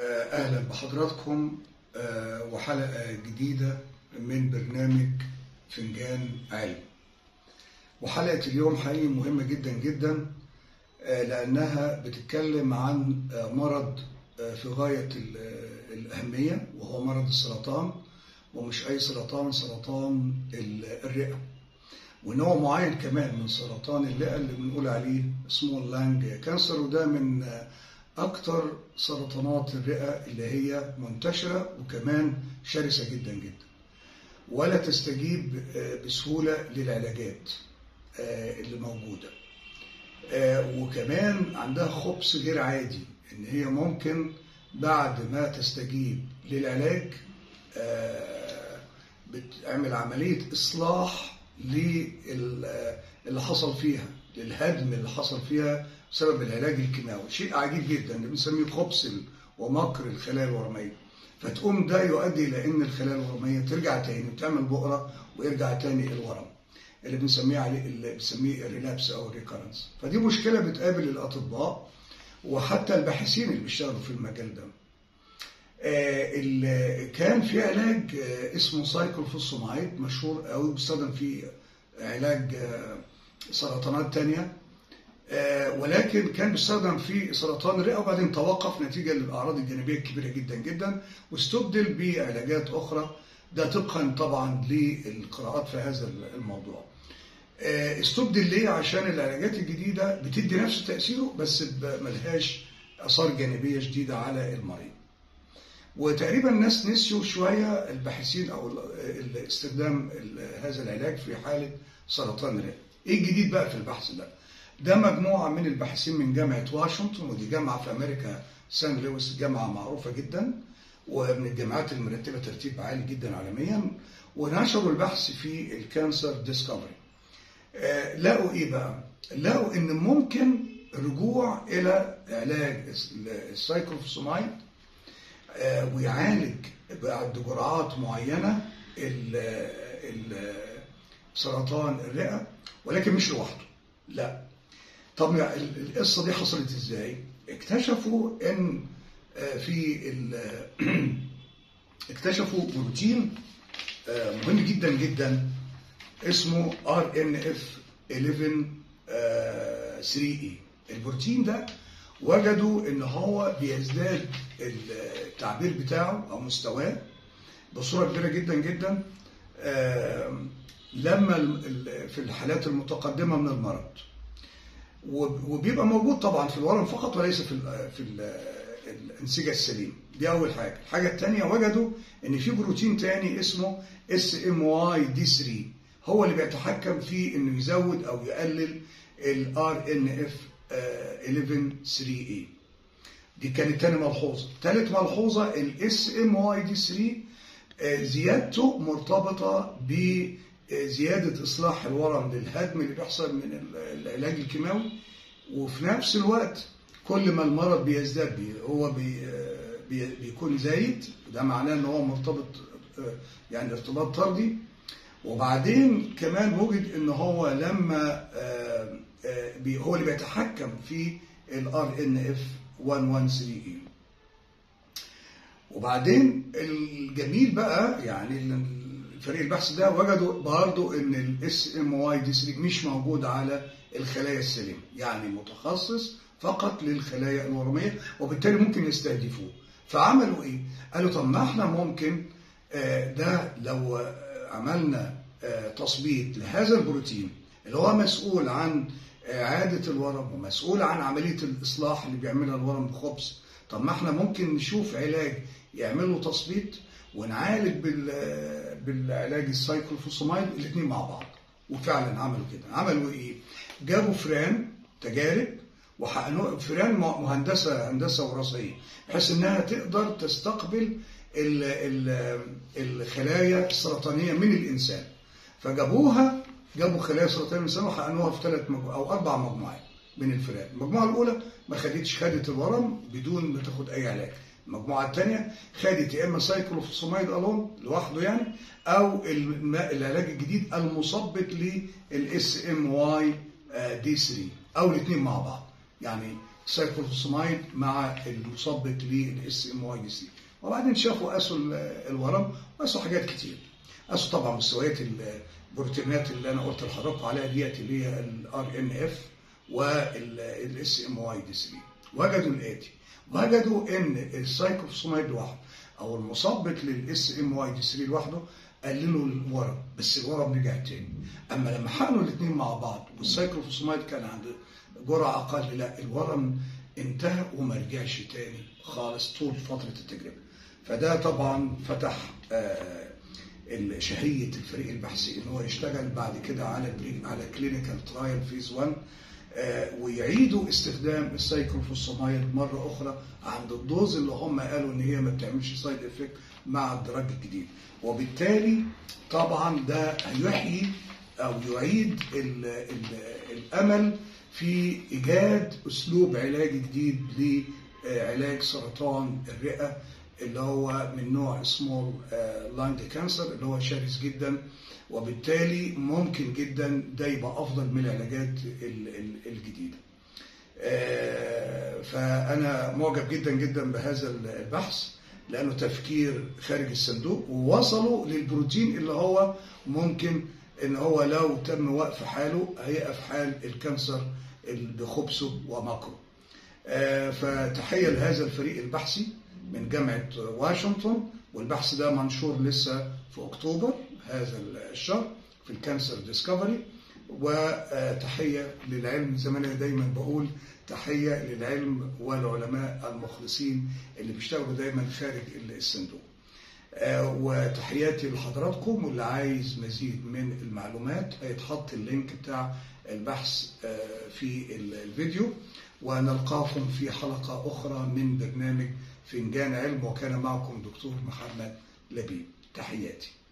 أهلا بحضراتكم وحلقة جديدة من برنامج فنجان علم وحلقة اليوم حقيقي مهمة جدا جدا لأنها بتتكلم عن مرض في غاية الأهمية وهو مرض السرطان ومش أي سرطان سرطان الرئة ونوع معين كمان من سرطان الرئة اللي بنقول عليه سمول لانج كانسر وده من أكثر سرطانات الرئة اللي هي منتشرة وكمان شرسة جدا جدا ولا تستجيب بسهولة للعلاجات اللي موجودة وكمان عندها خبث غير عادي إن هي ممكن بعد ما تستجيب للعلاج بتعمل عملية إصلاح للي حصل فيها للهدم اللي حصل فيها بسبب العلاج الكيماوي شيء عجيب جدا اللي بنسميه خبث ومكر الخلايا الورميه فتقوم ده يؤدي الى ان الخلايا الورميه ترجع تاني وتعمل بؤره ويرجع تاني الورم اللي بنسميه عليه اللي بنسميه الريلابس او الريكارنس فدي مشكله بتقابل الاطباء وحتى الباحثين اللي بيشتغلوا في المجال ده آه كان في علاج آه اسمه سايكلوفوسومايد مشهور قوي بيستخدم في علاج آه سرطانات تانية ولكن كان بيستخدم في سرطان الرئه وبعدين توقف نتيجه للاعراض الجانبيه الكبيره جدا جدا واستبدل بعلاجات اخرى ده طبقا طبعا للقراءات في هذا الموضوع. استبدل ليه؟ عشان العلاجات الجديده بتدي نفس تاثيره بس ملهاش اثار جانبيه شديده على المريض. وتقريبا الناس نسيوا شويه الباحثين او استخدام هذا العلاج في حاله سرطان الرئه. ايه الجديد بقى في البحث ده؟ ده مجموعة من الباحثين من جامعة واشنطن ودي جامعة في أمريكا سان لويس جامعة معروفة جدا ومن الجامعات المرتبة ترتيب عالي جدا عالميا ونشروا البحث في الكانسر ديسكفري آه لقوا إيه بقى؟ لقوا إن ممكن رجوع إلى علاج السايكلوفوسومايد آه ويعالج بعد جرعات معينة سرطان الرئة ولكن مش لوحده لا طب القصه دي حصلت ازاي؟ اكتشفوا ان في اكتشفوا بروتين مهم جدا جدا اسمه ار ان اف 11 3 اي البروتين ده وجدوا ان هو بيزداد التعبير بتاعه او مستواه بصوره كبيره جدا جدا لما في الحالات المتقدمه من المرض وبيبقى موجود طبعا في الورم فقط وليس في ال في ال الانسجه السليم دي اول حاجه الحاجه الثانيه وجدوا ان في بروتين ثاني اسمه اس ام واي دي 3 هو اللي بيتحكم في انه يزود او يقلل الار ان اف 11 3 اي دي كانت ثاني ملحوظه ثالث ملحوظه الاس ام واي دي 3 زيادته مرتبطه ب زيادة إصلاح الورم للهدم اللي بيحصل من العلاج الكيماوي وفي نفس الوقت كل ما المرض بيزداد بي هو بي بي بيكون زايد ده معناه ان هو مرتبط يعني ارتباط طردي وبعدين كمان وجد ان هو لما هو اللي بيتحكم في الار ان اف 113 اي وبعدين الجميل بقى يعني فريق البحث ده وجدوا برضه ان الاس ام واي دي 3 مش موجود على الخلايا السليمه يعني متخصص فقط للخلايا الورميه وبالتالي ممكن يستهدفوه فعملوا ايه قالوا طب ما احنا ممكن ده لو عملنا تثبيت لهذا البروتين اللي هو مسؤول عن اعاده الورم ومسؤول عن عمليه الاصلاح اللي بيعملها الورم بخبز طب ما احنا ممكن نشوف علاج يعمل له تثبيت ونعالج بالعلاج السايكلوفوسومايد الاثنين مع بعض وفعلا عملوا كده عملوا ايه جابوا فران تجارب وحقنوا فران مهندسه هندسه وراثيه بحيث انها تقدر تستقبل ال ال الخلايا السرطانيه من الانسان فجابوها جابوا خلايا سرطانيه من الانسان وحقنوها في ثلاث مجموعات او اربع مجموعات من الفئران المجموعه الاولى ما خدتش خدت الورم بدون ما تاخد اي علاج المجموعه الثانيه خدت يا اما سايكلوفوسومايد الون لوحده يعني او العلاج الجديد المثبط للاس ام واي دي 3 او الاثنين مع بعض يعني سايكلوفوسمايد مع المثبط للاس ام واي دي سي وبعدين شافوا قاسوا الورم وقاسوا حاجات كتير قاسوا طبعا مستويات البروتينات اللي انا قلت لحضراتكم عليها ديت اللي هي الار ان اف والاس ام واي دي 3 وجدوا الاتي وجدوا ان السايكلوفوسمايد لوحده او المثبط للاس ام واي دي 3 لوحده قللوا الورم بس الورم رجع تاني اما لما حقنوا الاثنين مع بعض والسايكلوفوسمايد كان عند جرعه اقل لا الورم انتهى وما رجعش تاني خالص طول فتره التجربه فده طبعا فتح آه شهيه الفريق البحثي ان هو يشتغل بعد كده على على كلينيكال ترايل فيز 1 آه ويعيدوا استخدام السايكلوفوسمايد مره اخرى عند الدوز اللي هم قالوا ان هي ما بتعملش سايد افكت مع الدرج الجديد وبالتالي طبعا ده هيحيي او يعيد ال ال الامل في ايجاد اسلوب علاجي جديد لعلاج سرطان الرئه اللي هو من نوع سمول لانج كانسر اللي هو شرس جدا وبالتالي ممكن جدا ده يبقى افضل من العلاجات الجديده. فانا معجب جدا جدا بهذا البحث لانه تفكير خارج الصندوق ووصلوا للبروتين اللي هو ممكن ان هو لو تم وقف حاله هيقف حال الكانسر بخبثه ومكره. فتحيه لهذا الفريق البحثي من جامعة واشنطن والبحث ده منشور لسه في أكتوبر هذا الشهر في الكانسر ديسكفري وتحية للعلم زي ما أنا دايما بقول تحية للعلم والعلماء المخلصين اللي بيشتغلوا دايما خارج الصندوق وتحياتي لحضراتكم واللي عايز مزيد من المعلومات هيتحط اللينك بتاع البحث في الفيديو ونلقاكم في حلقة أخرى من برنامج فنجان علم وكان معكم دكتور محمد لبيب تحياتي